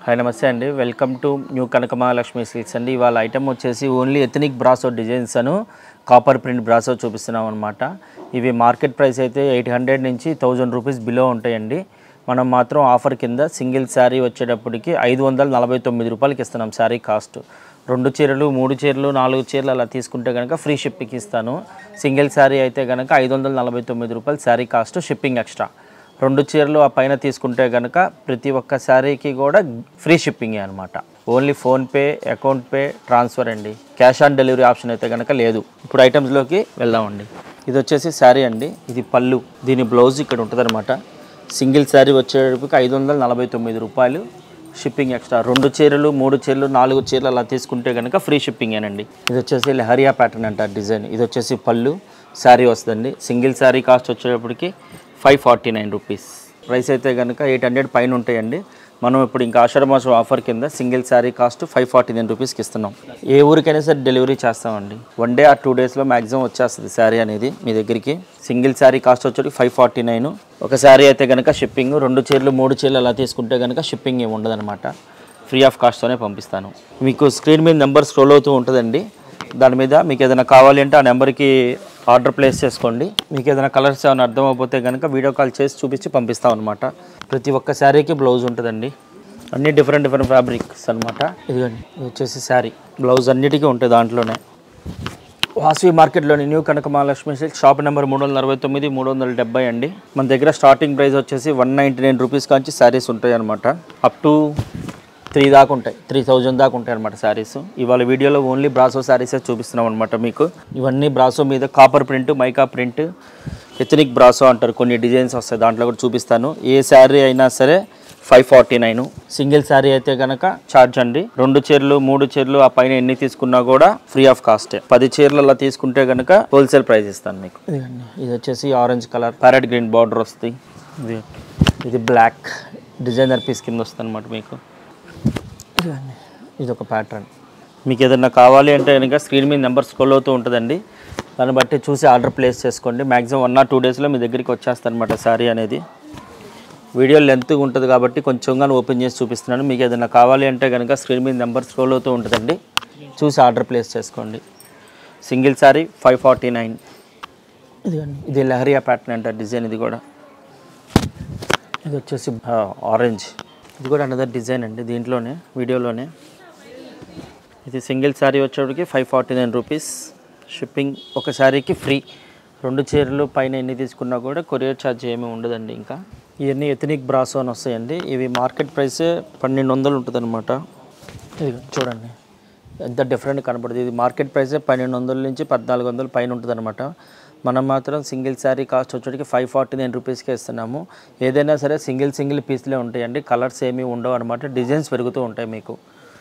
Hi నమస్తే అండి welcome to new Kanaka Mahalakshmi silks అండి ఇవాళ ఐటమ్ వచ్చేసి ఓన్లీ ఎథనిక్ బ్రాసో డిజైన్స్ అను కాపర్ ప్రింట్ బ్రాసో చూపిస్తున్నాం అనమాట ఇవి మార్కెట్ ప్రైస్ అయితే ఎయిట్ హండ్రెడ్ నుంచి థౌజండ్ రూపీస్ బిలో ఉంటాయండి మనం మాత్రం ఆఫర్ కింద సింగిల్ శారీ వచ్చేటప్పటికి ఐదు వందల నలభై తొమ్మిది రూపాయలకి ఇస్తున్నాం శారీ కాస్ట్ రెండు చీరలు మూడు చీరలు నాలుగు చీరలు అలా తీసుకుంటే కనుక ఫ్రీ షిప్పింగ్ ఇస్తాను సింగిల్ శారీ అయితే కనుక ఐదు వందల నలభై తొమ్మిది రూపాయలు శారీ కాస్ట్ షిప్పింగ్ ఎక్స్ట్రా రెండు చీరలు ఆ పైన తీసుకుంటే కనుక ప్రతి ఒక్క శారీకి కూడా ఫ్రీ షిప్పింగే అనమాట only PhonePe account pay transfer అండి క్యాష్ ఆన్ డెలివరీ ఆప్షన్ అయితే కనుక లేదు ఇప్పుడు ఐటమ్స్లోకి వెళ్దామండి ఇది వచ్చేసి శారీ అండి ఇది పళ్ళు దీని బ్లౌజ్ ఇక్కడ ఉంటుంది సింగిల్ శారీ వచ్చేటప్పటికి ఐదు వందల నలభై తొమ్మిది రూపాయలు షిప్పింగ్ ఎక్స్ట్రా రెండు చీరలు మూడు చీరలు నాలుగు చీరలు అలా తీసుకుంటే కనుక ఫ్రీ షిప్పింగేనండి ఇది వచ్చేసి లహరియా ప్యాటర్న్ అంటారు డిజైన్ ఇది వచ్చేసి పళ్ళు శారీ వస్తుందండి సింగిల్ శారీ కాస్ట్ వచ్చేటప్పటికి five forty nine rupees price అయితే కనుక ఎయిట్ హండ్రెడ్ పైన ఉంటాయండి మనం ఇప్పుడు ఇంకా ఆషాఢ మాసం ఆఫర్ కింద single sari cost five forty nine రూపీస్కి ఇస్తున్నాం ఏ ఊరికైనా సరే డెలివరీ చేస్తామండి వన్ డే ఆర్ టూ డేస్లో మ్యాక్సిమం వచ్చేస్తుంది శారీ అనేది మీ దగ్గరికి సింగిల్ శారీ కాస్ట్ వచ్చేది ఫైవ్ ఫార్టీ నైన్ ఒక శారీ అయితే కనుక షిప్పింగ్ రెండు చీరలు మూడు చీరలు అలా తీసుకుంటే కనుక షిప్పింగ్ ఏమి ఉండదన్నమాట ఫ్రీ ఆఫ్ కాస్ట్తోనే పంపిస్తాను మీకు స్క్రీన్ మీద నెంబర్ స్క్రోల్ అవుతూ ఉంటుందండి దాని మీద మీకు ఏదైనా కావాలి అంటే ఆ నెంబర్కి ఆర్డర్ ప్లేస్ చేసుకోండి మీకు ఏదైనా కలర్స్ ఏమైనా అర్థం అయిపోతే కనుక వీడియో కాల్ చేసి చూపించి పంపిస్తాం అనమాట ప్రతి ఒక్క శారీకి బ్లౌజ్ ఉంటుందండి అన్ని డిఫరెంట్ డిఫరెంట్ ఫ్యాబ్రిక్స్ అనమాట ఇదిగోండి ఇది వచ్చేసి శారీ బ్లౌజ్ అన్నిటికీ ఉంటుంది దాంట్లోనే వాసవి మార్కెట్లోని new Kanaka Mahalakshmi silk shop number మూడు వందల అరవై తొమ్మిది మూడు వందల డెబ్బై అండి మన దగ్గర స్టార్టింగ్ ప్రైస్ వచ్చేసి one ninety nine rupees Kanchi saris ఉంటాయి అనమాట అప్ టు త్రీ దాకా ఉంటాయి త్రీ థౌజండ్ దాకా ఉంటాయి అనమాట శారీస్ ఇవాళ వీడియోలో ఓన్లీ బ్రాసో శారీసే చూపిస్తున్నాం అనమాట మీకు ఇవన్నీ బ్రాసో మీద copper print mica print ethnic brasso అంటారు కొన్ని డిజైన్స్ వస్తాయి దాంట్లో కూడా చూపిస్తాను ఏ శారీ అయినా సరే five forty nine single sari అయితే కనుక ఛార్జ్ అండి రెండు చీరలు మూడు చీరలు ఆ పైన ఎన్ని తీసుకున్నా కూడా ఫ్రీ ఆఫ్ కాస్టే పది చీరలు అలా తీసుకుంటే కనుక హోల్సేల్ ప్రైస్ ఇస్తాను మీకు ఇదిగోండి. ఇది వచ్చేసి orange colour parrot green border వస్తుంది ఇది ఇది బ్లాక్ డిజైనర్ పీస్ కింద వస్తుంది అనమాట మీకు ఇదిగోండి. ఇది ఒక ప్యాటర్న్ మీకు ఏదైనా కావాలి అంటే కనుక స్క్రీన్ మీద నెంబర్ స్కోల్ అవుతూ ఉంటుందండి దాన్ని బట్టి చూసి ఆర్డర్ ప్లేస్ చేసుకోండి మ్యాక్సిమం వన్ ఆర్ టూ డేస్లో మీ దగ్గరికి వచ్చేస్తుంది అనమాట శారీ అనేది వీడియో లెంత్గా ఉంటుంది కాబట్టి కొంచెంగా ఓపెన్ చేసి చూపిస్తున్నాను మీకు ఏదైనా కావాలి అంటే కనుక స్క్రీన్ మీద నెంబర్ స్క్రోల్ అవుతూ ఉంటుందండి చూసి ఆర్డర్ ప్లేస్ చేసుకోండి single sari five forty nine ఇదిగోండి ఇది లహరియా ప్యాటర్న్ అంటారు డిజైన్ ఇది కూడా ఇది వచ్చేసి ఆరెంజ్ ఇది కూడా అనదర్ డిజైన్ అండి దీంట్లోనే వీడియోలోనే ఇది సింగిల్ శారీ వచ్చేటికి five forty nine rupees shipping ఒక శారీకి ఫ్రీ రెండు చీరలు పైన ఎన్ని తీసుకున్నా కూడా కొరియర్ ఛార్జ్ ఏమీ ఉండదండి ఇంకా ఇవన్నీ ఎథనిక్ బ్రాసో అని వస్తాయండి ఇవి మార్కెట్ ప్రైసే పన్నెండు వందలు ఉంటుంది అనమాట ఇది చూడండి ఎంత డిఫరెంట్ కనపడుతుంది ఇది మార్కెట్ ప్రైసే పన్నెండు వందల నుంచి పద్నాలుగు వందల పైన ఉంటుంది అనమాట మనం మాత్రం సింగిల్ శారీ కాస్ట్ వచ్చేటికి ఫైవ్ ఫార్టీ నైన్ రూపీస్కే ఇస్తున్నాము ఏదైనా సరే సింగిల్ సింగిల్ పీస్లే ఉంటాయండి కలర్స్ ఏమీ ఉండవు అనమాట డిజైన్స్ పెరుగుతూ ఉంటాయి మీకు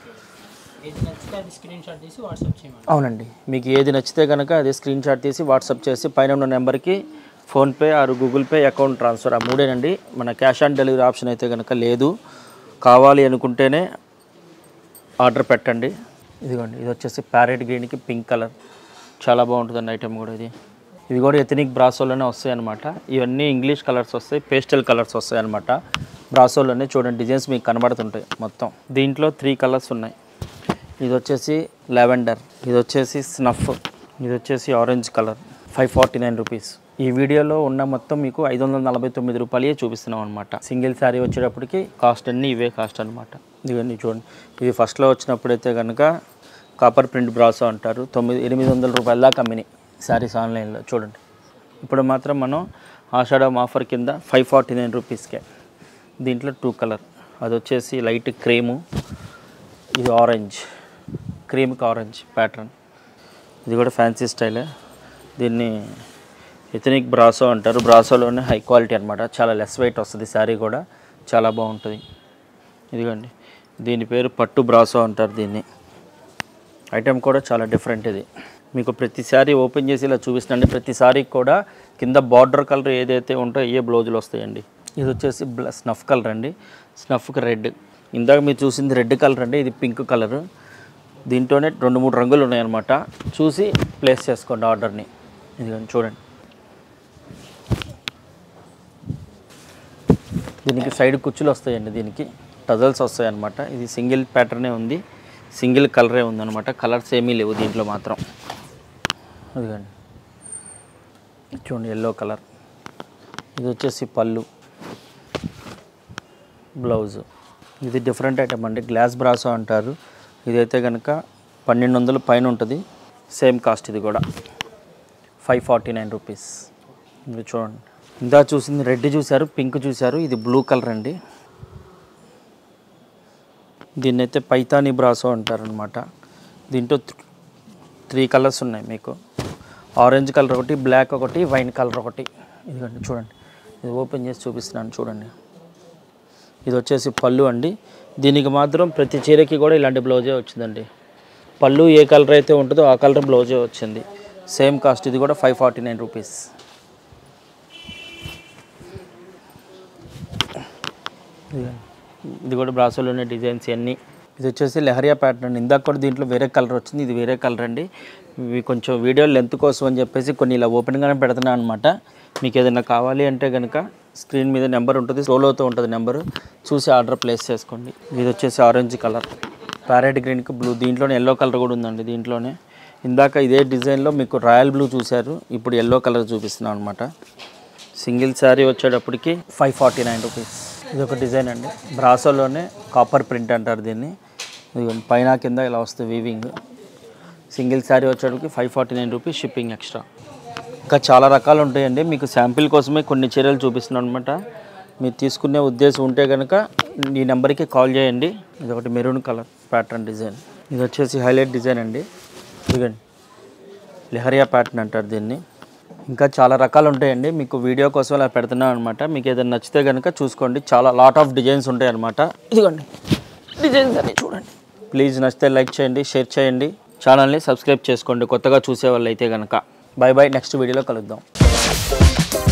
ఏది నచ్చితే అది స్క్రీన్ షాట్ తీసి వాట్సాప్ చేయమని అవునండి మీకు ఏది నచ్చితే కనుక అది స్క్రీన్ షాట్ తీసి వాట్సాప్ చేసి పైన ఉన్న నెంబర్కి ఫోన్పే ఆరు గూగుల్ పే అకౌంట్ ట్రాన్స్ఫర్ ఆ మూడేనండి మన క్యాష్ ఆన్ డెలివరీ ఆప్షన్ అయితే కనుక లేదు కావాలి అనుకుంటేనే ఆర్డర్ పెట్టండి ఇదిగోండి ఇది వచ్చేసి ప్యారెట్ గ్రీన్కి పింక్ కలర్ చాలా బాగుంటుందండి ఐటమ్ కూడా ఇది ఇది కూడా ఎథనిక్ బ్రాసోలోనే వస్తాయి అనమాట ఇవన్నీ ఇంగ్లీష్ కలర్స్ వస్తాయి పేస్టల్ కలర్స్ వస్తాయి అనమాట బ్రాసోలోనే చూడండి డిజైన్స్ మీకు కనబడుతుంటాయి మొత్తం దీంట్లో త్రీ కలర్స్ ఉన్నాయి ఇది వచ్చేసి లెవెండర్ ఇది వచ్చేసి స్నఫ్ ఇది వచ్చేసి orange colour five forty nine rupees ఈ వీడియోలో ఉన్న మొత్తం మీకు ఐదు వందల నలభై తొమ్మిది రూపాయలే చూపిస్తున్నాం అనమాట సింగిల్ శారీ వచ్చేటప్పటికి కాస్ట్ అన్నీ ఇవే కాస్ట్ అనమాట ఇవన్నీ చూడండి ఇవి ఫస్ట్లో వచ్చినప్పుడైతే కనుక కాపర్ ప్రింట్ బ్రాసో అంటారు తొమ్మిది ఎనిమిది వందల రూపాయల దాకా అమ్మినాయి శారీస్ ఆన్లైన్లో చూడండి ఇప్పుడు మాత్రం మనం ఆషాఢం ఆఫర్ కింద ఫైవ్ ఫార్టీ నైన్ రూపీస్కే దీంట్లో టూ కలర్ అది వచ్చేసి లైట్ క్రీము ఇది ఆరెంజ్ క్రీమ్కి ఆరెంజ్ ప్యాటర్న్ ఇది కూడా ఫ్యాన్సీ స్టైలే దీన్ని ఎథనిక్ బ్రాసో అంటారు బ్రాసోలోనే హై క్వాలిటీ అనమాట చాలా లెస్ వెయిట్ వస్తుంది శారీ కూడా చాలా బాగుంటుంది ఇదిగోండి దీని పేరు పట్టు బ్రాసో అంటారు దీన్ని ఐటెం కూడా చాలా డిఫరెంట్ ఇది మీకు ప్రతి శారీ ఓపెన్ చేసి ఇలా చూపిస్తుందండి ప్రతి శారీకి కూడా కింద బార్డర్ కలర్ ఏదైతే ఉంటో ఏ బ్లౌజులు వస్తాయండి ఇది వచ్చేసి బ్ల స్నఫ్ కలర్ అండి స్నఫ్కి రెడ్ ఇందాక మీరు చూసింది రెడ్ కలర్ అండి ఇది పింక్ కలర్ దీంట్లోనే రెండు మూడు రంగులు ఉన్నాయన్నమాట చూసి ప్లేస్ చేసుకోండి ఆర్డర్ని ఇది చూడండి దీనికి సైడ్ కుచ్చులు వస్తాయండి దీనికి టజల్స్ వస్తాయి అన్నమాట ఇది సింగిల్ ప్యాటర్నే ఉంది సింగిల్ కలరే ఉందన్నమాట కలర్స్ ఏమీ లేవు దీంట్లో మాత్రం అదిగండి చూడండి ఎల్లో కలర్ ఇది వచ్చేసి పళ్ళు బ్లౌజ్ ఇది డిఫరెంట్ ఐటమ్ అండి గ్లాస్ బ్రాసో అంటారు ఇదైతే కనుక పన్నెండు వందల పైన ఉంటుంది సేమ్ కాస్ట్ ఇది కూడా ఫైవ్ ఫార్టీ నైన్ రూపీస్ ఇది చూడండి ఇందా చూసింది రెడ్ చూశారు పింక్ చూశారు ఇది బ్లూ కలర్ అండి దీన్ని అయితే పైతాని బ్రాసో అంటారనమాట దీంట్లో th- త్రీ కలర్స్ ఉన్నాయి మీకు ఆరెంజ్ కలర్ ఒకటి బ్లాక్ ఒకటి వైన్ కలర్ ఒకటి ఇదిగోండి చూడండి ఇది ఓపెన్ చేసి చూపిస్తున్నాను చూడండి ఇది వచ్చేసి పళ్ళు అండి దీనికి మాత్రం ప్రతి చీరకి కూడా ఇలాంటి బ్లౌజే వచ్చిందండి పళ్ళు ఏ కలర్ అయితే ఉంటుందో ఆ కలర్ బ్లౌజే వచ్చింది సేమ్ కాస్ట్ ఇది కూడా ఫైవ్ ఫార్టీ నైన్ రూపీస్ ఇదిగోండి. ఇది కూడా బ్రాసోలోనే డిజైన్స్ అన్నీ ఇది వచ్చేసి లెహరియా ప్యాటర్న్ ఇందాక కూడా దీంట్లో వేరే కలర్ వచ్చింది ఇది వేరే కలర్ అండి ఇవి కొంచెం వీడియో లెంత్ కోసం అని చెప్పేసి కొన్ని ఇలా ఓపెన్గానే పెడుతున్నాను అనమాట మీకు ఏదైనా కావాలి అంటే కనుక స్క్రీన్ మీద నెంబర్ ఉంటుంది సోలోతో ఉంటుంది నెంబర్ చూసి ఆర్డర్ ప్లేస్ చేసుకోండి ఇది వచ్చేసి ఆరెంజ్ కలర్ ప్యారెట్ గ్రీన్కి బ్లూ దీంట్లోనే ఎల్లో కలర్ కూడా ఉందండి దీంట్లోనే ఇందాక ఇదే డిజైన్లో మీకు రాయల్ బ్లూ చూశారు ఇప్పుడు ఎల్లో కలర్ చూపిస్తున్నాను అనమాట సింగిల్ శారీ వచ్చేటప్పటికి ఫైవ్ ఫార్టీ నైన్ రూపీస్ ఇది ఒక డిజైన్ అండి బ్రాసోలోనే కాపర్ ప్రింట్ అంటారు దీన్ని ఇదిగోండి పైన కింద ఇలా వస్తుంది వీవింగ్ సింగిల్ శారీ వచ్చేటప్పటికి five forty nine rupees shipping extra ఇంకా చాలా రకాలు ఉంటాయండి మీకు శాంపిల్ కోసమే కొన్ని చీరలు చూపిస్తున్నాను అనమాట మీరు తీసుకునే ఉద్దేశం ఉంటే కనుక ఈ నెంబర్కి కాల్ చేయండి ఇది ఒకటి మెరూన్ కలర్ ప్యాటర్న్ డిజైన్ ఇది వచ్చేసి హైలైట్ డిజైన్ అండి ఇదిగోండి లెహరియా ప్యాటర్న్ అంటారు దీన్ని ఇంకా చాలా రకాలు ఉంటాయండి మీకు వీడియో కోసం అలా పెడుతున్నాను అనమాట మీకు ఏదైనా నచ్చితే కనుక చూసుకోండి చాలా లాట్ ఆఫ్ డిజైన్స్ ఉంటాయి అనమాట ఇదిగోండి డిజైన్స్ అన్ని చూడండి ప్లీజ్ నచ్చితే లైక్ చేయండి షేర్ చేయండి ఛానల్ని సబ్స్క్రైబ్ చేసుకోండి కొత్తగా చూసే వాళ్ళు అయితే కనుక బాయ్ బాయ్ నెక్స్ట్ వీడియోలో కలుద్దాం